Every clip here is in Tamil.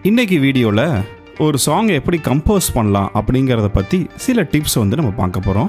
இன்னைக்கு வீடியோவில் ஒரு சாங் எப்படி கம்போஸ் பண்ணலாம் அப்படிங்கிறத பற்றி சில டிப்ஸ் வந்து நம்ம பார்க்க போகிறோம்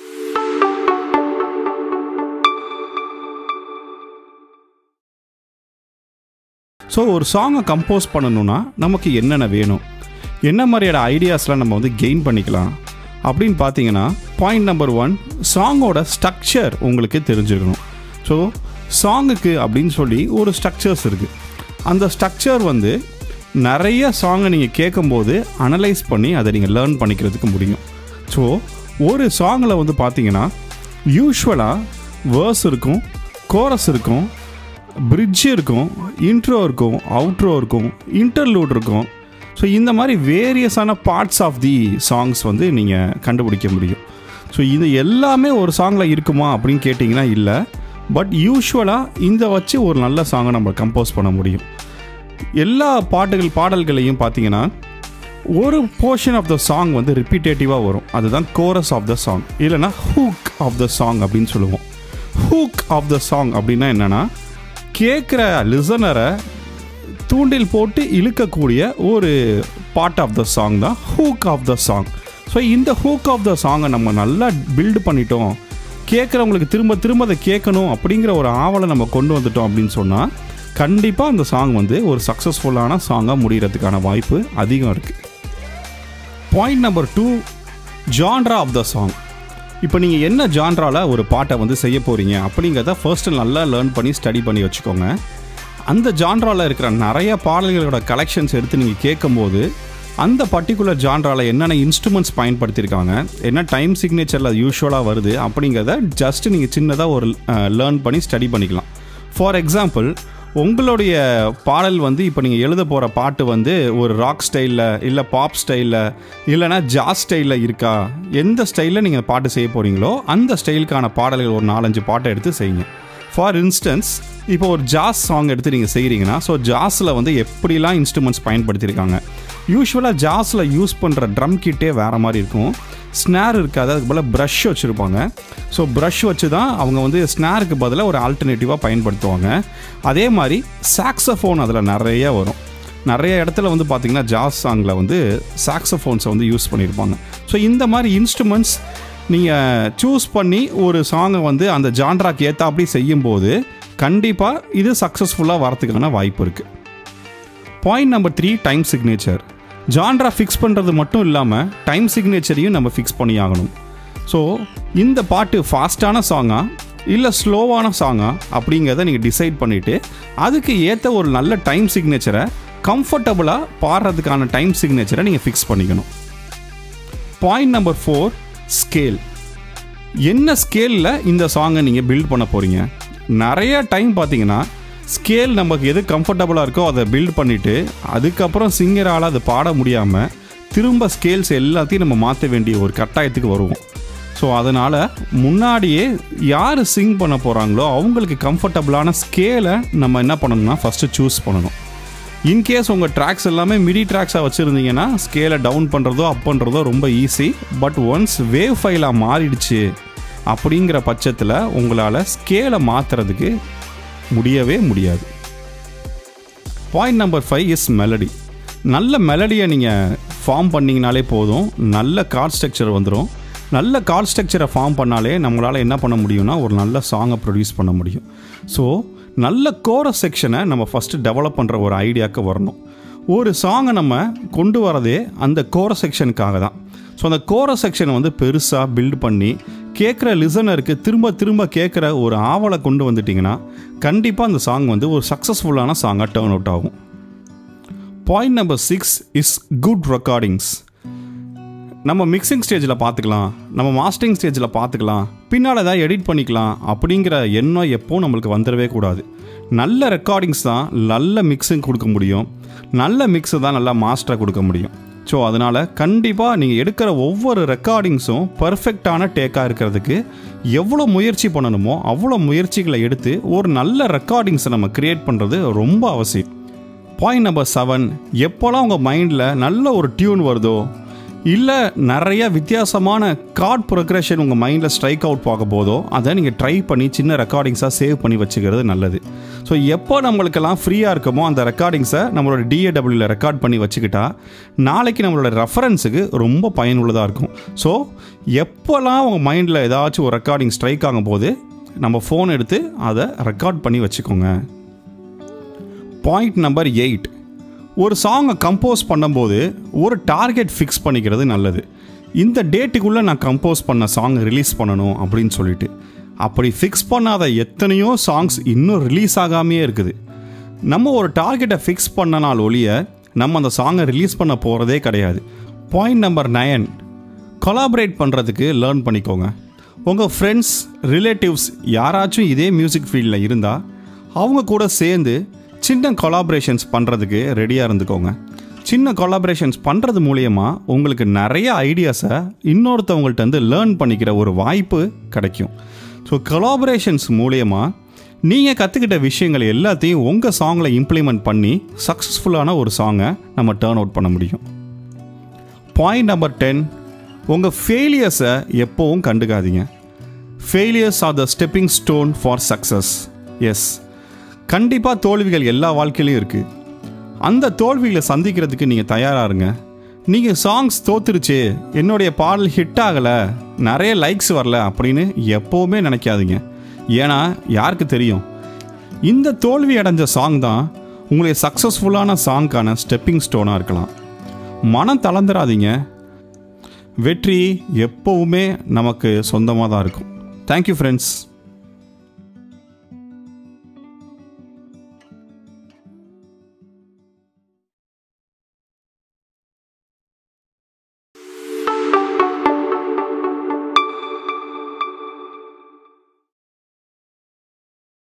ஸோ ஒரு சாங்கை கம்போஸ் பண்ணணும்னா நமக்கு என்னென்ன வேணும் என்ன மாதிரியான ஐடியாஸ்லாம் நம்ம வந்து கெயின் பண்ணிக்கலாம் அப்படின்னு பார்த்தீங்கன்னா பாயிண்ட் நம்பர் ஒன் சாங்கோட ஸ்ட்ரக்சர் உங்களுக்கு தெரிஞ்சிருக்கணும் ஸோ சாங்குக்கு அப்படின்னு சொல்லி ஒரு ஸ்ட்ரக்சர்ஸ் இருக்குது அந்த ஸ்ட்ரக்சர் வந்து நிறைய சாங்கை நீங்கள் கேட்கும்போது அனலைஸ் பண்ணி அதை நீங்கள் லேர்ன் பண்ணிக்கிறதுக்கு முடியும் ஸோ ஒரு சாங்கில் வந்து பார்த்தீங்கன்னா யூஸ்வலாக வேர்ஸ் இருக்கும் கோரஸ் இருக்கும் பிரிட்ஜ் இருக்கும் இன்ட்ரோ இருக்கும் அவுட்ரோ இருக்கும் இன்டர்லூட் இருக்கும் ஸோ இந்த மாதிரி வேரியஸான பார்ட்ஸ் ஆஃப் தி சாங்ஸ் வந்து நீங்கள் கண்டுபிடிக்க முடியும் ஸோ இது எல்லாமே ஒரு சாங்கில் இருக்குமா அப்படின்னு கேட்டிங்கன்னா இல்லை பட் யூஸ்வலாக இந்த வச்சு ஒரு நல்ல சாங்கை நம்ம கம்போஸ் பண்ண முடியும் எல்லா பாட்டுகள் பாடல்களையும் பார்த்தீங்கன்னா ஒரு போர்ஷன் ஆஃப் த சாங் வந்து ரிப்பீட்டேட்டிவாக வரும் அதுதான் கோரஸ் ஆஃப் த சாங் இல்லைனா ஹூக் ஆஃப் த சாங் அப்படின்னு சொல்லுவோம் ஹூக் ஆஃப் த சாங் அப்படின்னா என்னென்னா கேட்குற லிசனரை தூண்டில் போட்டு இழுக்கக்கூடிய ஒரு பார்ட் ஆஃப் த சாங் தான் hook of the song so இந்த ஹூக் ஆஃப் த சாங்கை நம்ம நல்லா பில்டு பண்ணிட்டோம் கேட்குறவங்களுக்கு திரும்ப திரும்ப அதை கேட்கணும் அப்படிங்கிற ஒரு ஆவலை நம்ம கொண்டு வந்துட்டோம் அப்படின்னு சொன்னால் கண்டிப்பாக அந்த சாங் வந்து ஒரு சக்ஸஸ்ஃபுல்லான சாங்காக முடிகிறதுக்கான வாய்ப்பு அதிகம் இருக்குது point number two genre of the song இப்போ நீங்கள் என்ன ஜான்ராவில் ஒரு பாட்டை வந்து செய்ய போகிறீங்க அப்படிங்கிறத ஃபர்ஸ்ட்டு நல்லா லேர்ன் பண்ணி ஸ்டடி பண்ணி வச்சுக்கோங்க அந்த ஜான்ராவில் இருக்கிற நிறைய பாடல்களோட கலெக்ஷன்ஸ் எடுத்து நீங்கள் கேட்கும்போது அந்த பர்டிகுலர் ஜான்ராவில் என்னென்ன இன்ஸ்ட்ருமெண்ட்ஸ் பயன்படுத்தியிருக்காங்க என்ன டைம் சிக்னேச்சரில் யூஸ்வலாக வருது அப்படிங்கிறத ஜஸ்ட் நீங்கள் சின்னதாக ஒரு லேர்ன் பண்ணி ஸ்டடி பண்ணிக்கலாம் ஃபார் எக்ஸாம்பிள் உங்களுடைய பாடல் வந்து இப்போ நீங்கள் எழுத போகிற பாட்டு வந்து ஒரு ராக் ஸ்டைலில் இல்லை பாப் ஸ்டைலில் இல்லைனா ஜாஸ் ஸ்டைலில் இருக்கா எந்த ஸ்டைலில் நீங்கள் பாட்டு செய்ய போகிறீங்களோ அந்த ஸ்டைலுக்கான பாடல்கள் ஒரு நாலஞ்சு பாட்டை எடுத்து செய்யுங்க ஃபார் இன்ஸ்டன்ஸ் இப்போ ஒரு ஜாஸ் சாங் எடுத்து நீங்கள் செய்கிறீங்கன்னா ஸோ ஜாஸில் வந்து எப்படிலாம் இன்ஸ்ட்ருமெண்ட்ஸ் பயன்படுத்தியிருக்காங்க யூஸ்வலாக ஜாஸில் யூஸ் பண்ணுற ட்ரம் கிட்டே வேறு மாதிரி இருக்கும் ஸ்னார் இருக்காது அதுக்கு பதிலாக ப்ரஷ் வச்சுருப்பாங்க ஸோ ப்ரஷ் வச்சு தான் அவங்க வந்து ஸ்னாருக்கு பதிலாக ஒரு ஆல்டர்னேட்டிவாக பயன்படுத்துவாங்க அதே மாதிரி சாக்ஸஃபோன் அதில் நிறைய வரும் நிறைய இடத்துல வந்து பார்த்திங்கன்னா ஜாஸ் சாங்கில் வந்து சாக்ஸஃபோன்ஸை வந்து யூஸ் பண்ணியிருப்பாங்க ஸோ இந்த மாதிரி இன்ஸ்ட்ருமெண்ட்ஸ் நீங்கள் சூஸ் பண்ணி ஒரு சாங்கை வந்து அந்த ஜான்ராக்கு ஏற்றாப்படி செய்யும்போது கண்டிப்பாக இது சக்ஸஸ்ஃபுல்லாக வரத்துக்கான வாய்ப்பு இருக்குது point number three time signature genre fix பண்ணுறது மட்டும் இல்லாமல் டைம் சிக்னேச்சரையும் நம்ம ஃபிக்ஸ் பண்ணி ஆகணும் ஸோ இந்த பாட்டு ஃபாஸ்ட்டான சாங்கா இல்லை ஸ்லோவான சாங்கா அப்படிங்கிறத நீங்கள் டிசைட் பண்ணிவிட்டு அதுக்கு ஏற்ற ஒரு நல்ல டைம் சிக்னேச்சரை கம்ஃபர்டபுளாக பாடுறதுக்கான டைம் சிக்னேச்சரை நீங்கள் ஃபிக்ஸ் பண்ணிக்கணும் பாயிண்ட் நம்பர் ஃபோர் ஸ்கேல் என்ன ஸ்கேலில் இந்த சாங்கை நீங்கள் பில்ட் பண்ண போகிறீங்க நிறைய டைம் பார்த்தீங்கன்னா ஸ்கேல் நமக்கு எது கம்ஃபர்டபுளாக இருக்கோ அதை பில்ட் பண்ணிவிட்டு அதுக்கப்புறம் சிங்கரால் அதை பாட முடியாமல் திரும்ப ஸ்கேல்ஸ் எல்லாத்தையும் நம்ம மாற்ற வேண்டிய ஒரு கட்டாயத்துக்கு வருவோம் ஸோ அதனால் முன்னாடியே யார் சிங் பண்ண போகிறாங்களோ அவங்களுக்கு கம்ஃபர்டபுளான ஸ்கேலை நம்ம என்ன பண்ணணும்னா ஃபஸ்ட்டு சூஸ் பண்ணணும் இன்கேஸ் உங்கள் ட்ராக்ஸ் எல்லாமே மிடி ட்ராக்ஸாக வச்சுருந்தீங்கன்னா ஸ்கேலை டவுன் பண்ணுறதோ அப் பண்ணுறதோ ரொம்ப ஈஸி பட் ஒன்ஸ் வேவ் ஃபைலாக மாறிடுச்சு அப்படிங்கிற பட்சத்தில் உங்களால் ஸ்கேலை மாற்றுறதுக்கு முடியவே முடியாது point number five is melody நல்ல மெலடியை நீங்கள் ஃபார்ம் பண்ணிங்கனாலே போதும் நல்ல கார்ட் ஸ்ட்ரக்சர் வந்துடும் நல்ல கார்ட் ஸ்ட்ரக்சரை ஃபார்ம் பண்ணாலே நம்மளால் என்ன பண்ண முடியும்னா ஒரு நல்ல சாங்கை ப்ரொடியூஸ் பண்ண முடியும் ஸோ நல்ல கோரஸ் செக்ஷனை நம்ம ஃபஸ்ட்டு டெவலப் பண்ணுற ஒரு ஐடியாவுக்கு வரணும் ஒரு சாங்கை நம்ம கொண்டு வரதே அந்த கோரஸ் செக்ஷனுக்காக தான் ஸோ அந்த கோரஸ் செக்ஷனை வந்து பெருசாக பில்ட் பண்ணி கேட்குற லிசனருக்கு திரும்ப திரும்ப கேட்குற ஒரு ஆவலை கொண்டு வந்துட்டிங்கன்னா கண்டிப்பாக அந்த சாங் வந்து ஒரு சக்ஸஸ்ஃபுல்லான சாங்காக டேர்ன் அவுட் ஆகும் point number six is good recordings நம்ம மிக்சிங் ஸ்டேஜில் பார்த்துக்கலாம் நம்ம மாஸ்டரிங் ஸ்டேஜில் பார்த்துக்கலாம் பின்னால் ஏதாவது எடிட் பண்ணிக்கலாம் அப்படிங்கிற எண்ணம் எப்போவும் நம்மளுக்கு வந்துடவே கூடாது நல்ல ரெக்கார்டிங்ஸ் தான் நல்ல மிக்சிங் கொடுக்க முடியும் நல்ல மிக்ஸு தான் நல்லா மாஸ்டராக கொடுக்க முடியும் ஸோ அதனால் கண்டிப்பாக நீங்கள் எடுக்கிற ஒவ்வொரு ரெக்கார்டிங்ஸும் பர்ஃபெக்டான டேக்காக இருக்கிறதுக்கு எவ்வளோ முயற்சி பண்ணணுமோ அவ்வளோ முயற்சிகளை எடுத்து ஒரு நல்ல ரெக்கார்டிங்ஸை நம்ம க்ரியேட் பண்ணுறது ரொம்ப அவசியம் பாயிண்ட் நம்பர் செவன் எப்போல்லாம் உங்கள் மைண்டில் நல்ல ஒரு டியூன் வருதோ இல்லை நிறைய வித்தியாசமான கார்ட் ப்ரோக்ரஷன் உங்கள் மைண்டில் ஸ்ட்ரைக் அவுட் பார்க்க போதோ அதை நீங்கள் ட்ரை பண்ணி சின்ன ரெக்கார்டிங்ஸாக சேவ் பண்ணி வச்சுக்கிறது நல்லது ஸோ எப்போ நம்மளுக்கெல்லாம் ஃப்ரீயாக இருக்குமோ அந்த ரெக்கார்டிங்ஸை நம்மளோட டிஏடபிள்யூவில் ரெக்கார்ட் பண்ணி வச்சுக்கிட்டா நாளைக்கு நம்மளோட ரெஃபரன்ஸுக்கு ரொம்ப பயனுள்ளதாக இருக்கும் ஸோ எப்போல்லாம் உங்கள் மைண்டில் ஏதாச்சும் ஒரு ரெக்கார்டிங் ஸ்ட்ரைக் ஆகும் போது நம்ம ஃபோன் எடுத்து அதை ரெக்கார்ட் பண்ணி வச்சுக்கோங்க பாயிண்ட் நம்பர் எயிட் ஒரு சாங்கை கம்போஸ் பண்ணும்போது ஒரு டார்கெட் ஃபிக்ஸ் பண்ணிக்கிறது நல்லது இந்த டேட்டுக்குள்ளே நான் கம்போஸ் பண்ண சாங் ரிலீஸ் பண்ணணும் அப்படின்னு சொல்லிட்டு அப்படி ஃபிக்ஸ் பண்ணாத எத்தனையோ சாங்ஸ் இன்னும் ரிலீஸ் ஆகாமையே இருக்குது நம்ம ஒரு டார்கெட்டை ஃபிக்ஸ் பண்ணனால் ஒழிய நம்ம அந்த சாங்கை ரிலீஸ் பண்ண போகிறதே கிடையாது பாயிண்ட் நம்பர் நயன் கொலாபரேட் பண்ணுறதுக்கு லேர்ன் பண்ணிக்கோங்க உங்கள் ஃப்ரெண்ட்ஸ் ரிலேட்டிவ்ஸ் யாராச்சும் இதே மியூசிக் ஃபீல்டில் இருந்தால் அவங்க கூட சேர்ந்து சின்ன கொலாபரேஷன்ஸ் பண்ணுறதுக்கு ரெடியாக இருந்துக்கோங்க சின்ன கொலாபரேஷன்ஸ் பண்ணுறது மூலயமா உங்களுக்கு நிறைய ஐடியாஸை இன்னொருத்தவங்கள்ட்ட இருந்து லேர்ன் பண்ணிக்கிற ஒரு வாய்ப்பு கிடைக்கும் ஸோ கொலாபரேஷன்ஸ் மூலயமா நீங்கள் கற்றுக்கிட்ட விஷயங்கள் எல்லாத்தையும் உங்கள் சாங்கில் இம்ப்ளிமெண்ட் பண்ணி சக்ஸஸ்ஃபுல்லான ஒரு சாங்கை நம்ம டேர்ன் அவுட் பண்ண முடியும் பாயிண்ட் நம்பர் டென் உங்கள் ஃபெயிலியர்ஸை எப்போவும் கண்டுக்காதீங்க failures are the stepping stone for success yes கண்டிப்பாக தோல்விகள் எல்லா வாழ்க்கையிலையும் இருக்குது அந்த தோல்விகளை சந்திக்கிறதுக்கு நீங்கள் தயாராக இருங்க நீங்கள் சாங்ஸ் தோத்துருச்சு என்னுடைய பாடல் ஹிட் ஆகலை நிறைய லைக்ஸ் வரல அப்படின்னு எப்போவுமே நினைக்காதீங்க ஏன்னா யாருக்கு தெரியும் இந்த தோல்வி அடைஞ்ச சாங் தான் உங்களுடைய சக்ஸஸ்ஃபுல்லான சாங்க்கான ஸ்டெப்பிங் ஸ்டோனாக இருக்கலாம் மனம் தளர்ந்துடாதீங்க வெற்றி எப்போவுமே நமக்கு சொந்தமாக தான் இருக்கும் தேங்க்யூ ஃப்ரெண்ட்ஸ்